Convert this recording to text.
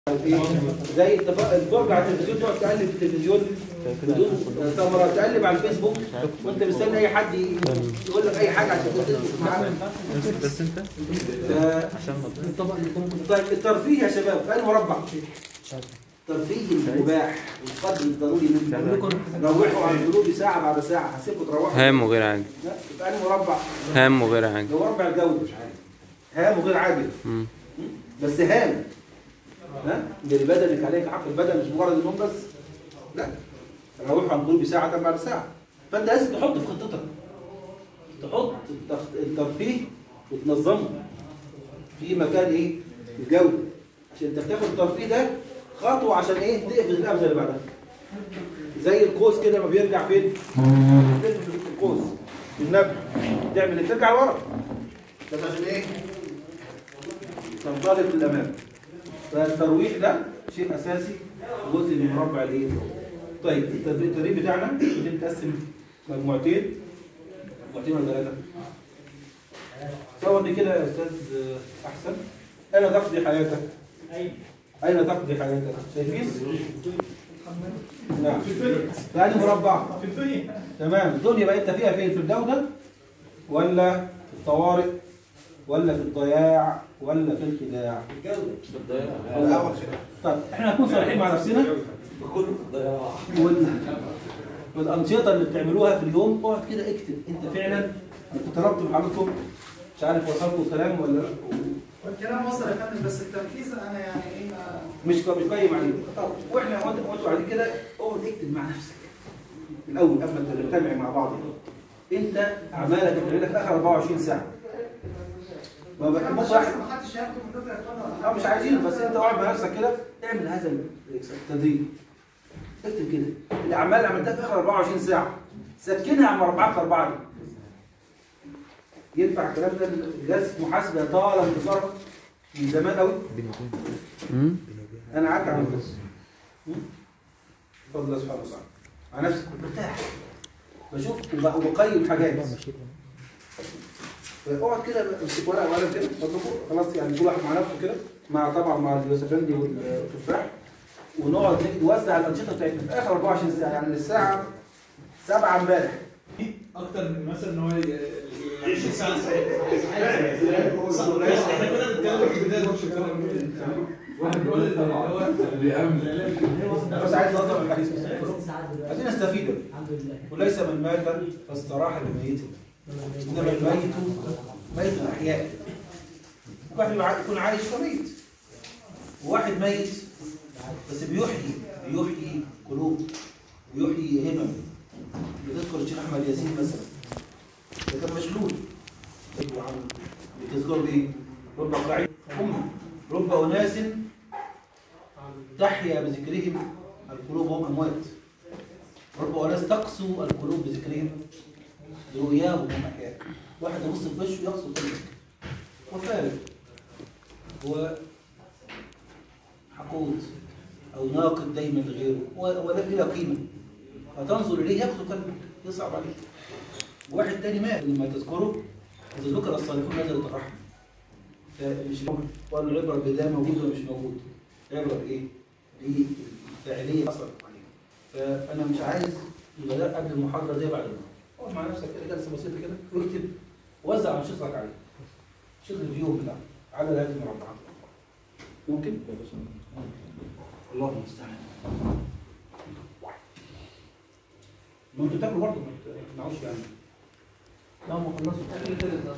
ايه زي التف- الفرجه على التلفزيون تقعد تقلب في التلفزيون بدون ثمره تقلب على الفيسبوك وانت مستني اي حد ي- يقول لك اي حاجه عشان تدخل معاه بس انت ف- عشان ما طبعا طيب الترفيه يا شباب في أي مربع ترفيه المباح والقدر الضروري منكم روحوا عن الجنوب ساعه بعد ساعه هسيبكم تروحوا هام وغير عاجل لا في أي مربع هام وغير عاجل ده مربع الجوده هام وغير عاجل مم. بس هام ها ده البدن اللي عليك حق البدن مش مجرد النوم بس لا روحوا عن قلوب ساعة بعد ساعة فأنت لازم تحط في خطتك تحط التخ- الترفيه وتنظمه في مكان ايه؟ الجودة عشان انت بتاخد الترفيه ده خطوة عشان ايه؟ تقفل الأبزة اللي بعدها زي القوس كده لما بيرجع فين؟ تقفل في القوس في النبل تعمل ايه؟ ترجع لورا بس عشان ايه؟ تنطلق للأمام فالترويح ده شيء اساسي جزء من مربع الايه طيب التدريب التدريب بتاعنا بنقسم مجموعتين مجموعتين ولا ثلاثه صور دي كده يا استاذ احسن اين تقضي حياتك اين تقضي حياتك شايفين نعم في أنهي مربع في الدنيا تمام الدنيا بقى انت فيها فين في الجوده ولا في الطوارئ ولا في الضياع ولا في الخداع الاول طيب احنا هنكون صريحين مع نفسنا وال... والانشطه اللي بتعملوها في اليوم اقعد كده اكتب انت فعلا انت طلبت من حضرتك مش عارف وصلكم الكلام ولا لا والكلام وصل يا فندم بس التنفيذ انا يعني ايه ما- مش مش قيم عليه طب واحنا وانت وانتوا قاعدين كده اقعد اكتب مع نفسك الاول قبل ما نجتمع مع بعض انت اعمالك اللي بتعملها في اخر 24 ساعه ما انا بحبش مش واحد عايز ما حدش ياخده من دفع ياخدها اه مش عايزين بس انت اقعد مع نفسك كده اعمل هذا التدريب اكتب كده الاعمال اللي عملتها في اخر 24 ساعه سكنها على مربعات اربعه دي ينفع الكلام ده جلسه محاسبه طال انتصارك من زمان قوي مم. انا قعدت على النص بفضل الله سبحانه وتعالى على نفسي مرتاح بشوف وب- وبقيم حاجات اقعد كده امسك ورقه وقلم كده اتفضلوا. خلاص يعني كل واحد مع نفسه كده مع طبعا مع اليوسفندي والتفاح ونقعد نوزع الانشطه بتاعتنا في اخر 24 ساعه يعني الساعه 7 امبارح اكتر من مثلا ان هو ي- 20 ساعه احنا كنا بنتكلم في بدايه ماتش الكوره واحد بيقول اللي هو بس عايز اضرب الحديث بس عايزين نستفيد وليس من مات فاستراح لميته انما الميت ميت الاحياء واحد يبقى يكون عايش وميت وواحد ميت بس بيحيي بيحيي قلوب بيحيي همم بتذكر الشيخ احمد ياسين مثلا ده كان مشلول يقول عنه بتذكر ايه؟ رب قاعد امه رب اناس تحيا بذكرهم القلوب وهم اموات رب اناس تقسو القلوب بذكرهم برؤياهم وهم احياء واحد يبص في وشه يقسو قلبك وفارق هو حقود او ناقد دايما لغيره و- ولا بلا قيمه فتنظر اليه يقسو قلبك يصعب عليك واحد تاني مات لما تذكره اذا ذكر الصالحون نزلت الرحمه فمش ولا العبره بده موجود ولا مش موجود عبره بايه؟ بالفاعليه اثرت عليك فانا مش عايز يبقى ده قبل المحاضره زي بعد المحاضره اقعد مع نفسك كده جلسه بسيطه كده واكتب وزع انشطتك عليه شوف الفيو بتاعك على هذه المربعات ممكن؟ الله المستعان ما انتوا تاكلوا برضه ما تمنعوش يعني لا هم خلصوا